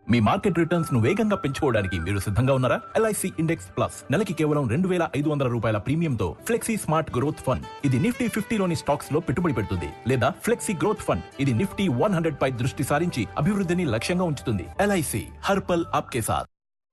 మీ market returns ను వేగంగా పెంచుకోవడానికి మీరు సిద్ధంగా ఉన్నారా ఎల్ఐసి ఇండెక్స్ ప్లస్ నెలకి కేవలం రెండు వేల ఐదు వందల రూపాయల ప్రీమియంతో ఫ్లెక్సీ స్మార్ట్ గ్రోత్ ఫండ్ ఇది నిఫ్టీ ఫిఫ్టీలోని స్టాక్స్ లో పెట్టుబడి పెడుతుంది లేదా ఫ్లెక్సీ గ్రోత్ ఫండ్ ఇది నిఫ్టీ వన్ హండ్రెడ్ పై దృష్టి సారించి అభివృద్ధిని లక్ష్యంగా ఉంచుతుంది ఎల్ఐసి హర్పల్ ఆప్కే సాత్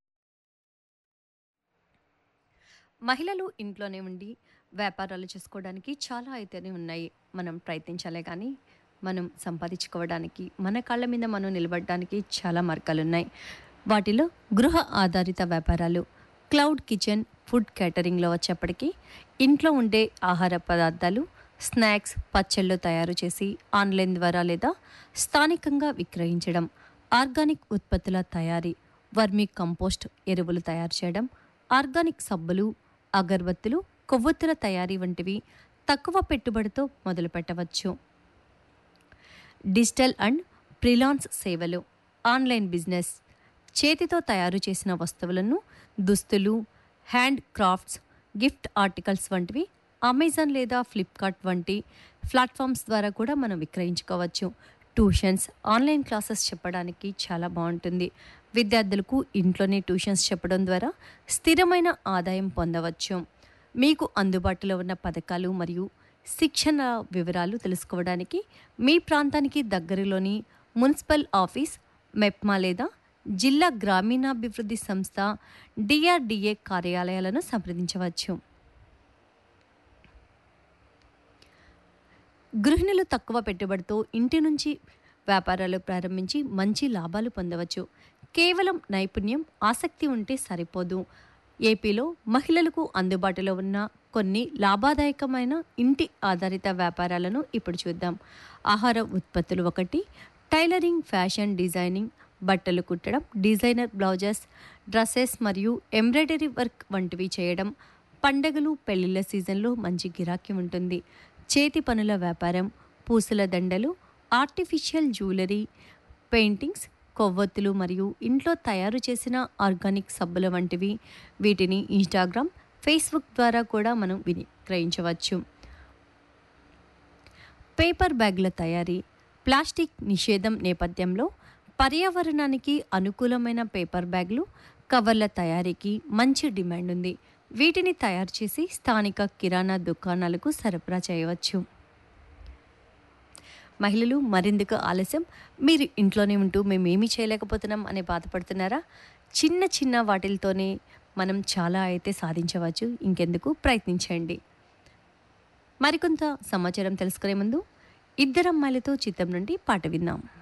మహిళలు ఇంట్లోనే ఉండి వ్యాపారాలు చేసుకోవడానికి చాలా అయితేనే ఉన్నాయి మనం ప్రయత్నించాలే కానీ మనం సంపాదించుకోవడానికి మన కాళ్ళ మీద మనం నిలబడడానికి చాలా మార్గాలు ఉన్నాయి వాటిలో గృహ ఆధారిత వ్యాపారాలు క్లౌడ్ కిచెన్ ఫుడ్ క్యాటరింగ్లో వచ్చేప్పటికీ ఇంట్లో ఉండే ఆహార పదార్థాలు స్నాక్స్ పచ్చళ్ళు తయారు చేసి ఆన్లైన్ ద్వారా లేదా స్థానికంగా విక్రయించడం ఆర్గానిక్ ఉత్పత్తుల తయారీ వర్మీ కంపోస్ట్ ఎరువులు తయారు చేయడం ఆర్గానిక్ సబ్బులు అగరబత్తులు కొవ్వొత్తుల తయారీ వంటివి తక్కువ పెట్టుబడితో మొదలు పెట్టవచ్చు డిజిటల్ అండ్ ఫ్రీలాన్స్ సేవలు ఆన్లైన్ బిజినెస్ చేతితో తయారు చేసిన వస్తువులను దుస్తులు హ్యాండ్ క్రాఫ్ట్స్ గిఫ్ట్ ఆర్టికల్స్ వంటివి అమెజాన్ లేదా ఫ్లిప్కార్ట్ వంటి ప్లాట్ఫామ్స్ ద్వారా కూడా మనం విక్రయించుకోవచ్చు ట్యూషన్స్ ఆన్లైన్ క్లాసెస్ చెప్పడానికి చాలా బాగుంటుంది విద్యార్థులకు ఇంట్లోనే ట్యూషన్స్ చెప్పడం ద్వారా స్థిరమైన ఆదాయం పొందవచ్చు మీకు అందుబాటులో ఉన్న పథకాలు మరియు శిక్షణ వివరాలు తెలుసుకోవడానికి మీ ప్రాంతానికి దగ్గరలోని మున్సిపల్ ఆఫీస్ మెప్మా లేదా జిల్లా గ్రామీణాభివృద్ధి సంస్థ డిఆర్డిఏ కార్యాలయాలను సంప్రదించవచ్చు గృహిణులు తక్కువ పెట్టుబడితో ఇంటి నుంచి వ్యాపారాలు ప్రారంభించి మంచి లాభాలు పొందవచ్చు కేవలం నైపుణ్యం ఆసక్తి ఉంటే సరిపోదు ఏపీలో మహిళలకు అందుబాటులో ఉన్న కొన్ని లాభదాయకమైన ఇంటి ఆధారిత వ్యాపారాలను ఇప్పుడు చూద్దాం ఆహార ఉత్పత్తులు ఒకటి టైలరింగ్ ఫ్యాషన్ డిజైనింగ్ బట్టలు కుట్టడం డిజైనర్ బ్లౌజెస్ డ్రెస్సెస్ మరియు ఎంబ్రాయిడరీ వర్క్ వంటివి చేయడం పండగలు పెళ్లిళ్ళ సీజన్లో మంచి గిరాకీ ఉంటుంది చేతి పనుల వ్యాపారం పూసల దండలు ఆర్టిఫిషియల్ జ్యువెలరీ పెయింటింగ్స్ కొవ్వొత్తులు మరియు ఇంట్లో తయారు చేసిన ఆర్గానిక్ సబ్బుల వంటివి వీటిని ఇన్స్టాగ్రామ్ ఫేస్బుక్ ద్వారా కూడా మనం విక్రయించవచ్చు పేపర్ బ్యాగుల తయారీ ప్లాస్టిక్ నిషేధం నేపథ్యంలో పర్యావరణానికి అనుకూలమైన పేపర్ బ్యాగులు కవర్ల తయారీకి మంచి డిమాండ్ ఉంది వీటిని తయారు చేసి స్థానిక కిరాణా దుకాణాలకు సరఫరా చేయవచ్చు మహిళలు మరిందుకు ఆలస్యం మీరు ఇంట్లోనే ఉంటూ మేమేమీ చేయలేకపోతున్నాం అని బాధపడుతున్నారా చిన్న చిన్న వాటిలతోనే మనం చాలా అయితే సాధించవచ్చు ఇంకెందుకు ప్రయత్నించండి మరికొంత సమాచారం తెలుసుకునే ముందు ఇద్దరమ్మాయిలతో చిత్రం నుండి పాట విందాం